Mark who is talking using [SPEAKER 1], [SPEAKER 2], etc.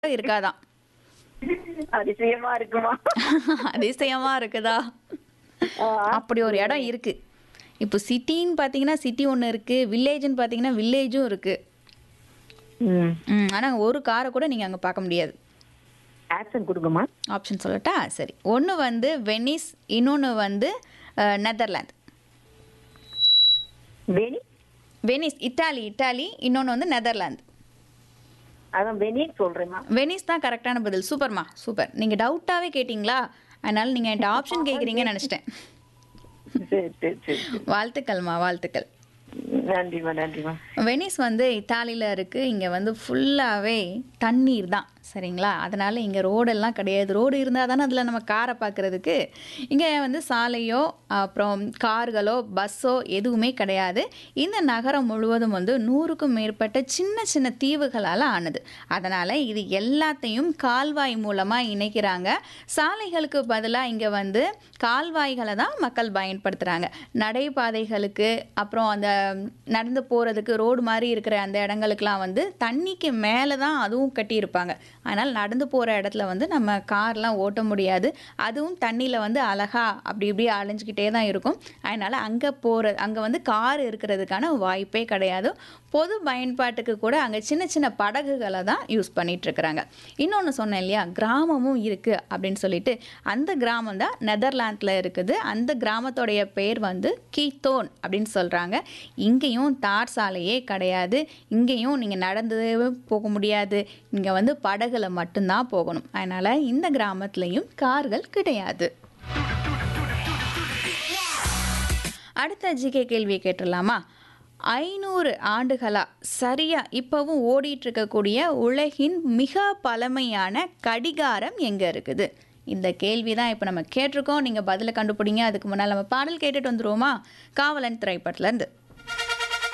[SPEAKER 1] இருக்காதாம்
[SPEAKER 2] அதிசயமா இருக்குமா
[SPEAKER 1] அதிசயமா இருக்குதா
[SPEAKER 2] ஆ,
[SPEAKER 1] அப்படி ஒரு இடம் இருக்கு இப்போ சிட்டின்னு பார்த்தீங்கன்னா சிட்டி ஒன்று இருக்கு வில்லேஜ்னு பார்த்தீங்கன்னா வில்லேஜும் இருக்கு
[SPEAKER 2] ம்
[SPEAKER 1] ம் ஆனால் ஒரு காரை கூட நீங்கள் அங்கே பார்க்க முடியாது
[SPEAKER 2] ஆக்ஷன் கொடுங்கம்மா
[SPEAKER 1] ஆப்ஷன் சொல்லட்டா சரி ஒன்று வந்து வெனிஸ் இன்னொன்று வந்து அஹ், நெதர்லாந்து
[SPEAKER 2] வெனி
[SPEAKER 1] வெனிஸ் இட்டாலி இட்டாலி இன்னொன்று வந்து நெதர்லாந்து
[SPEAKER 2] அதான் வெனின்னு சொல்றேம்மா
[SPEAKER 1] வெனிஸ் தான் கரெக்டான பதில் சூப்பர்மா சூப்பர் நீங்கள் டவுட்டாகவே கேட்டிங்களா அதனால நீங்கள் என்கிட்ட ஆப்ஷன் கேட்குறீங்கன்னு நினச்சிட்டேன்
[SPEAKER 2] சரி சரி சரி சரி.
[SPEAKER 1] வாழ்த்துக்கள்மா வாழ்த்துக்கள்
[SPEAKER 2] நன்றிம்மா நன்றிம்மா
[SPEAKER 1] வெனிஸ் வந்து இத்தாலியில் இருக்குது இங்கே வந்து ஃபுல்லாகவே தண்ணீர் தான் சரிங்களா அதனால் இங்கே ரோடெல்லாம் கிடையாது ரோடு இருந்தால் தானே அதில் நம்ம காரை பார்க்குறதுக்கு இங்கே வந்து சாலையோ அப்புறம் கார்களோ பஸ்ஸோ எதுவுமே கிடையாது இந்த நகரம் முழுவதும் வந்து நூறுக்கும் மேற்பட்ட சின்ன சின்ன தீவுகளால் ஆனது அதனால் இது எல்லாத்தையும் கால்வாய் மூலமாக இணைக்கிறாங்க சாலைகளுக்கு பதிலாக இங்கே வந்து கால்வாய்களை தான் மக்கள் பயன்படுத்துகிறாங்க நடைபாதைகளுக்கு அப்புறம் அந்த நடந்து போகிறதுக்கு ரோடு மாதிரி இருக்கிற அந்த இடங்களுக்குலாம் வந்து தண்ணிக்கு மேலே தான் அதுவும் கட்டியிருப்பாங்க அதனால் நடந்து போகிற இடத்துல வந்து நம்ம கார்லாம் ஓட்ட முடியாது அதுவும் தண்ணியில் வந்து அழகா அப்படி இப்படி அலைஞ்சிக்கிட்டே தான் இருக்கும் அதனால் அங்கே போகிற அங்கே வந்து கார் இருக்கிறதுக்கான வாய்ப்பே கிடையாது பொது பயன்பாட்டுக்கு கூட அங்கே சின்ன சின்ன படகுகளை தான் யூஸ் பண்ணிகிட்ருக்குறாங்க இன்னொன்று சொன்னேன் இல்லையா கிராமமும் இருக்குது அப்படின்னு சொல்லிட்டு அந்த கிராமம் தான் நெதர்லாந்தில் இருக்குது அந்த கிராமத்தோடைய பேர் வந்து கீத்தோன் அப்படின்னு சொல்கிறாங்க இங்கேயும் தார் சாலையே கிடையாது இங்கேயும் நீங்கள் நடந்து போக முடியாது இங்கே வந்து படகுல மட்டும்தான் போகணும் அதனால் இந்த கிராமத்துலேயும் கார்கள் கிடையாது அடுத்த ஜிகே கேள்வியை கேட்டுடலாமா ஐநூறு ஆண்டுகளா சரியா இப்போவும் ஓடிட்டு இருக்கக்கூடிய உலகின் மிக பழமையான கடிகாரம் எங்கே இருக்குது இந்த கேள்வி தான் இப்போ நம்ம கேட்டிருக்கோம் நீங்கள் பதிலை கண்டுபிடிங்க அதுக்கு முன்னால் நம்ம பாடல் கேட்டுட்டு வந்துருவோமா காவலன் திரைப்படத்துலேருந்து